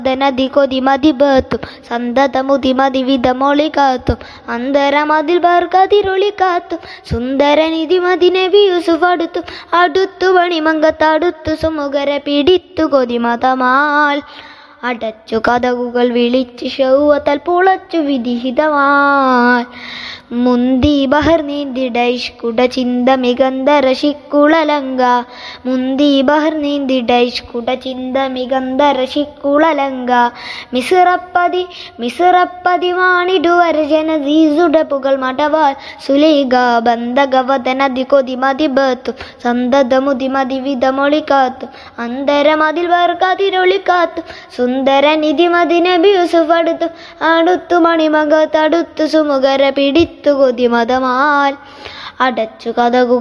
നദി കൊതിമതി ബേത്തും സന്തതമുതിമതി വിധമൊളി കാത്തും അന്തരമതിൽ ബർക്കതിരൊളി കാത്തും സുന്ദരനിധി മതിനബി യൂസുഫ് അടുത്തു അടുത്തു പണിമങ്കത്തടുത്തു സുമുഖരെ പിടിത്തു കൊതിമതമാൽ അടച്ചു കഥകുകൾ വിളിച്ചു ഷൗവത്തൽ പുളച്ചു വിധിഹിതമാൽ മുന്തി ബഹർ നീന്തി ഡൈഷ് കുട ചിന്ത മികന്ദര ശിക്കുളലങ്ക മുന്തി ബഹർ നീന്തി ഡൈഷ് കുട ചിന്ത മികന്ദര ശിക്കുളലങ്ക മിസിറപ്പതി മിസിറപ്പതി വാണിടുവര ജനദീസുട പുകൾ മടവാൽ സുലൈക ബന്ധഗവതനതി കൊതി മതി ബേത്തു സന്തതമുതി മതി വിധമൊളി കാത്തു അന്തരമതിൽ വർക്കതിരൊളി കാത്തു സുന്ദര നിധി മതി നബി യൂസുഫ് അടുത്തു അടുത്തു മണിമകത്തടുത്തു സുമുഖര പിടിത്തു കൊതി മതമാൽ അടച്ചു കഥകുകൾ